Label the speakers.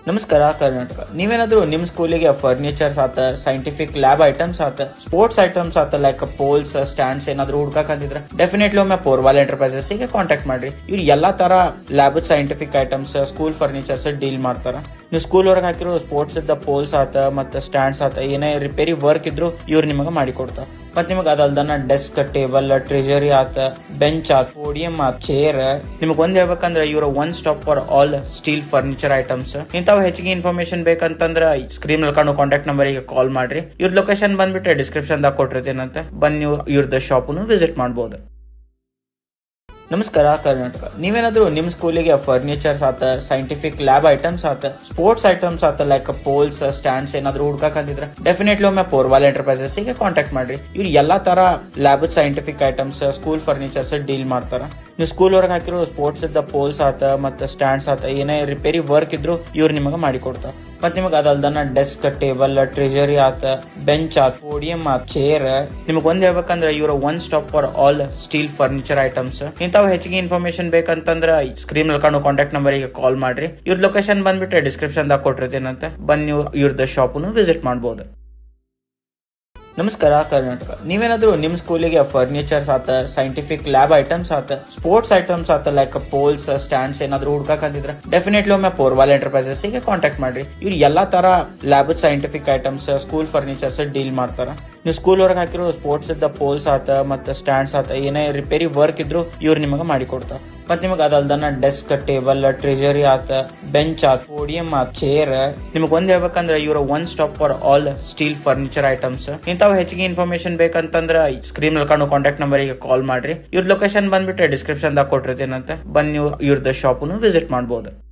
Speaker 1: ನಮಸ್ಕಾರ ಕರ್ನಾಟಕ ನೀವೇನಾದ್ರೂ ನಿಮ್ ಸ್ಕೂಲಿಗೆ ಫರ್ನಿಚರ್ಸ್ ಆತ ಸೈಂಟಿಫಿಕ್ ಲ್ಯಾಬ್ ಐಟಮ್ಸ್ ಆತ ಸ್ಪೋರ್ಟ್ಸ್ ಐಟಮ್ಸ್ ಆತ ಲೈಕ್ ಪೋಲ್ಸ್ ಸ್ಟ್ಯಾಂಡ್ಸ್ ಏನಾದ್ರು ಹುಡ್ಕಂತಿದ್ರ ಡೆಫಿನೆಟ್ಲಿ ಒಮ್ಮೆ ಪೋರ್ವಾಲ್ ಎಂಟರ್ಪ್ರೈಸಸ್ ಗೆ ಕಾಂಟ್ಯಾಕ್ಟ್ ಮಾಡ್ರಿ ಇವ್ರು ಎಲ್ಲಾ ತರ lab scientific items school furnitures deal ಮಾಡ್ತಾರ ನೀವು ಸ್ಕೂಲ್ ವರ್ಗ ಹಾಕಿರೋ ಸ್ಪೋರ್ಟ್ಸ್ ಇದ್ದ ಪೋಲ್ಸ್ ಆತ ಮತ್ತೆ ಸ್ಟ್ಯಾಂಡ್ಸ್ ಆತ ಏನೇ ರಿಪೇರಿ ವರ್ಕ್ ಇದ್ರು ಇವ್ರು ನಿಮಗೆ ಮಾಡಿ ಕೊಡ್ತಾರ ಮತ್ ನಿಮಗೆ ಅದಲ್ದನ ಡೆಸ್ಕ್ ಟೇಬಲ್ ಟ್ರೆಜರಿ ಆತ ಬೆಂಚ್ ಆತ್ ಪೋಡಿಯಂ ಆತ್ ಚೇರ್ ನಿಮ್ಗೆ ಒಂದ್ ಹೇಳ್ಬೇಕಂದ್ರೆ ಇವ್ರ one stop for all steel furniture items ಇಂಥವ್ ಹೆಚ್ಚಿಗೆ ಇನ್ಫಾರ್ಮೇಶನ್ ಬೇಕಂತಂದ್ರ ಸ್ಕ್ರೀನ್ ನಲ್ಲಿ ಕಾಣೋ ಕಾಂಟ್ಯಾಕ್ಟ್ ನಂಬರ್ ಗೆ ಕಾಲ್ ಮಾಡ್ರಿ ಇವ್ರ ಲೊಕೇಶನ್ ಬಂದ್ಬಿಟ್ಟು ಡಿಸ್ಕ್ರಿಪ್ಷನ್ ದಾಗ ಕೊಟ್ಟಿರ್ತೇನಂತೆ ಬಂದ್ ನೀವು ಇವ್ರದ್ದು ಶಾಪನ್ನು ವಿಸಿಟ್ ಮಾಡ್ಬೋದು ನಮಸ್ಕಾರ ಕರ್ನಾಟಕ ನೀವೇನಾದ್ರೂ ನಿಮ್ ಸ್ಕೂಲಿಗೆ ಫರ್ನಿಚರ್ಸ್ ಆತ ಸೈಂಟಿಫಿಕ್ ಲ್ಯಾಬ್ ಐಟಮ್ಸ್ ಆತ ಸ್ಪೋರ್ಟ್ಸ್ ಐಟಮ್ಸ್ ಆತ ಲೈಕ್ ಪೋಲ್ಸ್ ಸ್ಟ್ಯಾಂಡ್ಸ್ ಏನಾದ್ರು ಹುಡ್ಕಂತಿದ್ರ ಡೆಫಿನೆಟ್ಲಿ ಒಮ್ಮೆ ಪೋರ್ವಾಲ್ ಎಂಟರ್ಪ್ರೈಸಸ್ ಗೆ ಕಾಂಟ್ಯಾಕ್ಟ್ ಮಾಡ್ರಿ ಇವ್ರು ಎಲ್ಲಾ ತರ lab scientific items school furnitures deal ಮಾಡ್ತಾರ ನೀವು ಸ್ಕೂಲ್ ವರ್ಗ ಹಾಕಿರೋ ಸ್ಪೋರ್ಟ್ಸ್ ಇದ್ದ ಪೋಲ್ಸ್ ಆತ ಮತ್ತೆ ಸ್ಟ್ಯಾಂಡ್ಸ್ ಆತ ಏನೇ ರಿಪೇರಿ ವರ್ಕ್ ಇದ್ರು ಇವ್ರು ನಿಮಗೆ ಮಾಡಿ ಕೊಡ್ತಾರ ಮತ್ ನಿಮಗೆ ಅದಲ್ದನ ಡೆಸ್ಕ್ ಟೇಬಲ್ ಟ್ರೆಜರಿ ಆತ ಬೆಂಚ್ ಆತ್ ಪೋಡಿಯಂ ಆತ್ ಚೇರ್ ನಿಮ್ಗೆ ಒಂದ್ ಹೇಳ್ಬೇಕಂದ್ರೆ ಇವ್ರ one stop for all steel furniture items ಇಂಥವ್ ಹೆಚ್ಚಿಗೆ ಇನ್ಫಾರ್ಮೇಶನ್ ಬೇಕಂತಂದ್ರ ಸ್ಕ್ರೀನ್ ನಲ್ಲಿ ಕಾಣೋ ಕಾಂಟ್ಯಾಕ್ಟ್ ನಂಬರ್ ಗೆ ಕಾಲ್ ಮಾಡ್ರಿ ಇವ್ರ ಲೊಕೇಶನ್ ಬಂದ್ಬಿಟ್ಟು ಡಿಸ್ಕ್ರಿಪ್ಷನ್ ದಾಗ ಕೊಟ್ಟಿರ್ತೇನಂತೆ ಬಂದ್ ನೀವು ಇವ್ರದ್ದು ಶಾಪನ್ನು ವಿಸಿಟ್ ಮಾಡ್ಬೋದು ನಮಸ್ಕಾರ ಕರ್ನಾಟಕ ನೀವೇನಾದ್ರೂ ನಿಮ್ ಸ್ಕೂಲಿಗೆ ಫರ್ನಿಚರ್ಸ್ ಆತ ಸೈಂಟಿಫಿಕ್ ಲ್ಯಾಬ್ ಐಟಮ್ಸ್ ಆತ ಸ್ಪೋರ್ಟ್ಸ್ ಐಟಮ್ಸ್ ಆತ ಲೈಕ್ ಪೋಲ್ಸ್ ಸ್ಟ್ಯಾಂಡ್ಸ್ ಏನಾದ್ರು ಹುಡ್ಕಂತಿದ್ರ ಡೆಫಿನೆಟ್ಲಿ ಒಮ್ಮೆ ಪೋರ್ವಾಲ್ ಎಂಟರ್ಪ್ರೈಸಸ್ ಗೆ ಕಾಂಟ್ಯಾಕ್ಟ್ ಮಾಡ್ರಿ ಇವ್ರು ಎಲ್ಲಾ ತರ lab scientific items school furnitures deal ಮಾಡ್ತಾರ ನೀವು ಸ್ಕೂಲ್ ವರ್ಗ ಹಾಕಿರೋ ಸ್ಪೋರ್ಟ್ಸ್ ಇದ್ದ ಪೋಲ್ಸ್ ಆತ ಮತ್ತೆ ಸ್ಟ್ಯಾಂಡ್ಸ್ ಆತ ಏನೇ ರಿಪೇರಿ ವರ್ಕ್ ಇದ್ರು ಇವ್ರು ನಿಮಗೆ ಮಾಡಿ ಕೊಡ್ತಾರ ಮತ್ ನಿಮಗೆ ಅದಲ್ದನ ಡೆಸ್ಕ್ ಟೇಬಲ್ ಟ್ರೆಜರಿ ಆತ ಬೆಂಚ್ ಆತ್ ಪೋಡಿಯಂ ಆತ್ ಚೇರ್ ನಿಮ್ಗೆ ಒಂದ್ ಹೇಳ್ಬೇಕಂದ್ರೆ ಇವ್ರ one stop for all steel furniture items ಇಂಥವ್ ಹೆಚ್ಚಿಗೆ ಇನ್ಫಾರ್ಮೇಶನ್ ಬೇಕಂತಂದ್ರ ಸ್ಕ್ರೀನ್ ನಲ್ಲಿ ಕಾಣೋ ಕಾಂಟ್ಯಾಕ್ಟ್ ನಂಬರ್ ಗೆ ಕಾಲ್ ಮಾಡ್ರಿ ಇವ್ರ ಲೊಕೇಶನ್ ಬಂದ್ಬಿಟ್ಟು ಡಿಸ್ಕ್ರಿಪ್ಷನ್ ದಾಗ ಕೊಟ್ಟಿರ್ತೇನಂತೆ ಬಂದ್ ನೀವು ಇವ್ರದ್ದು ಶಾಪನ್ನು ವಿಸಿಟ್ ಮಾಡ್ಬೋದು